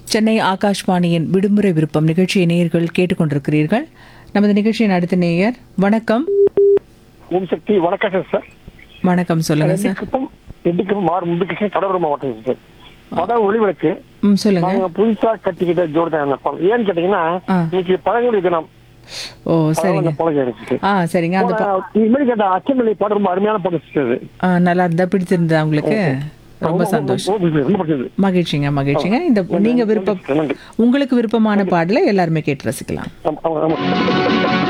சென்னை ஆகாஷ்வாணியின் விடுமுறை விருப்பம் நிகழ்ச்சியை நேயர்கள் கேட்டுக்கொண்டிருக்கிறீர்கள் நமது நிகழ்ச்சியின் அடுத்த நேயர் வணக்கம் ஓம் சக்தி வணக்கம் சார் வணக்கம் சொல்லுங்க சார் ரெண்டுக்கும் ரெண்டுக்கும் மாறு முந்துக்கு கடலூர் மாவட்டம் சார் படம் ஒளிவிளக்கு ம் சொல்லுங்க நாங்க புதுசா கட்டிக்கிட்ட ஜோடி தான் அந்த படம் ஏன்னு கேட்டீங்கன்னா ஆ. இன்னைக்கு பழங்குடி தினம் ஓ சரிங்க பழக இருக்கு ஆ சரிங்க அந்த பா- இனிமேல் கேட்ட அச்சமல்லி பாடம் ரொம்ப அருமையான பாடம் சார் அது. ஆ, நல்லா இருந்தா பிடிச்சிருந்தா உங்களுக்கு ரொம்ப சந்தோஷம் ரொம்ப பிடிச்சது, ரொம்ப பிடிச்சது. மகிழ்ச்சிங்க மகிழ்ச்சிங்க இந்த நீங்க விருப்பம் நன்றி. உங்களுக்கு விருப்பமான பாடலை எல்லாருமே கேட்டு ரசிக்கலாம் ஆமா, ஆமா, ஆமா.